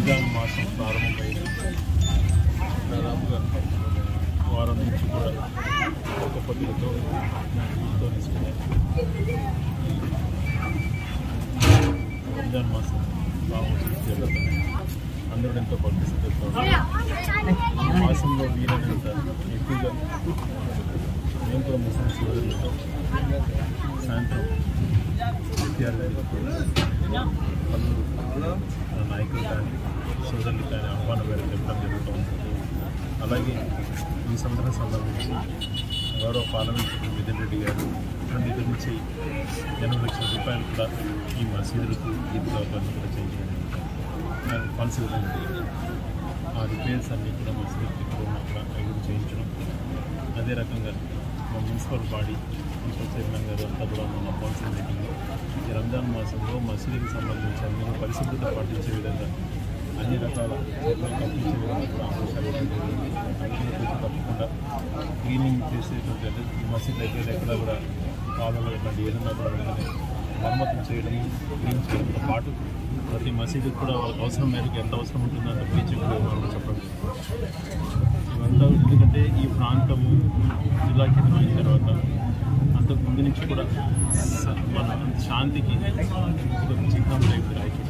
రంజాన్ మాసం ప్రారంభమైన దాదాపుగా వారం నుంచి కూడా ఒక పొద్దులతో వీటితో తీసుకున్నారు రంజాన్ మాసం బాగా జరుగుతుంది అందరూ ఎంతో భక్తి శ్రద్ధలతో ఉన్నారు. ఈ మాసంలో వీలైనంత ఎక్కువగా మేము కూడా ముస్లిం సోదరులతో సాయంత్రం విద్యార్థులు పలువురు నాయకులు కానీ సోదరులు కానీ ఆహ్వానం మేరకు చెప్పడం జరుగుతూ ఉంటుంది అలాగే ఈ సందర్భం సంబంధించి గౌరవ పార్లమెంట్ సభ్యులు మిథున్ రెడ్డి గారు రెండు ఇద్దరు నుంచి ఎనభై లక్షల రూపాయలు కూడా ఈ మసీదులకు ఈద్గా బంద్ కూడా చేయడం దానికి ఫండ్స్ ఇవ్వడం జరిగింది. ఆ రిపేర్స్ అన్నీ కూడా మసీదులకు ఇక్కడ ఉన్న కూడా అవి కూడా చేయించడం అదే రకంగా మా మున్సిపల్ బాడీ మున్సిపల్ చైర్మన్ గారు అంతా కూడా మొన్న కౌన్సిల్ మీటింగ్లో ఈ రంజాన్ మాసంలో మసీదుకి సంబంధించి అందరూ పరిశుభ్రత పాటించే విధంగా అన్ని రకాల చర్యలు కల్పించే విధంగా కూడా ఆదేశాలు ఇవ్వడం జరిగింది అందుకని కొంచెం తప్పకుండా క్లీనింగ్ చేసేటువంటి అంటే ఈ మసీద్ దగ్గర ఎక్కడ కూడా కాలంలో ఇట్లాంటి ఏదైనా కూడా వెంటనే మరమ్మతులు చేయడం క్లీన్ చేయడంతో పాటు ప్రతి మసీదుకి కూడా వాళ్ళకి అవసరం మేరకు ఎంత అవసరం ఉంటుందో అంత బ్లీచింగ్ కూడా ఇవ్వాలని చెప్పడం ఇవంతా ఎందుకంటే ఈ ప్రాంతము జిల్లా కేంద్రం అయిన తర్వాత అంతకు ముందు నుంచి కూడా స- మన శాంతికి ఒక చిహ్నం రేపు రాయకూడదు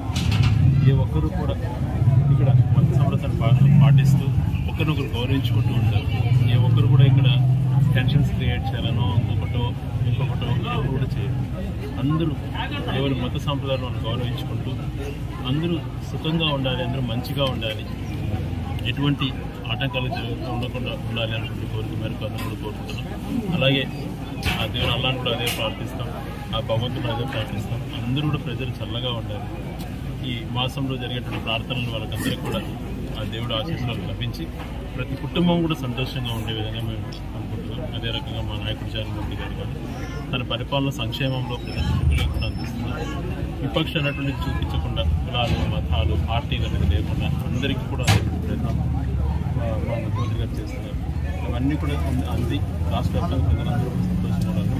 ఏ ఒక్కరు కూడా ఇక్కడ మత సంరక్షణ పా- పాటిస్తూ ఒకరినొకరు గౌరవించుకుంటూ ఉంటారు ఏ ఒక్కరు కూడా ఇక్కడ టెన్షన్స్ క్రియేట్ చేయాలనో ఇంకొకటో ఇంకొకటో ఎవరు కూడా చేయరు అందరూ ఎవరి మత సాంప్రదాయాలను గౌరవించుకుంటూ అందరూ సుఖంగా ఉండాలి అందరూ మంచిగా ఉండాలి ఎటువంటి ఆటంకాలు జరుగుతూ ఉండకుండా ఉండాలి అనుకుంటే కోరిక మేరకు అందరూ కూడా కోరుకుంటున్నాం అలాగే ఆ దేవుడు అల్లాని కూడా అదే ప్రార్థిస్తాం ఆ భగవంతుడు అదే ప్రార్థిస్తాం అందరూ కూడా ప్రజలు చల్లగా ఉండాలి ఈ మాసంలో జరిగేటువంటి ప్రార్థనలు వాళ్ళకందరికీ కూడా ఆ దేవుడు ఆశీస్సులు లభించి ప్రతి కుటుంబం కూడా సంతోషంగా ఉండే విధంగా మేము అనుకుంటున్నాం అదే రకంగా మా నాయకుడు జగన్మోహన్ రెడ్డి గారు కానీ తన పరిపాలన సంక్షేమంలో ప్రతి ఒక్కరికి కూడా అందిస్తున్నారు విపక్ష అన్నటువంటి చూపించకుండా కులాలు మతాలు పార్టీల మీద లేకుండా అందరికీ కూడా అందేటువంటి ప్రయత్నం మా మా ముఖ్యమంత్రి గారు చేస్తున్నారు అవన్నీ కూడా అంది రాష్ట్ర వ్యాప్తంగా ప్రజలందరూ కూడా సంతోషంగా ఉన్నారు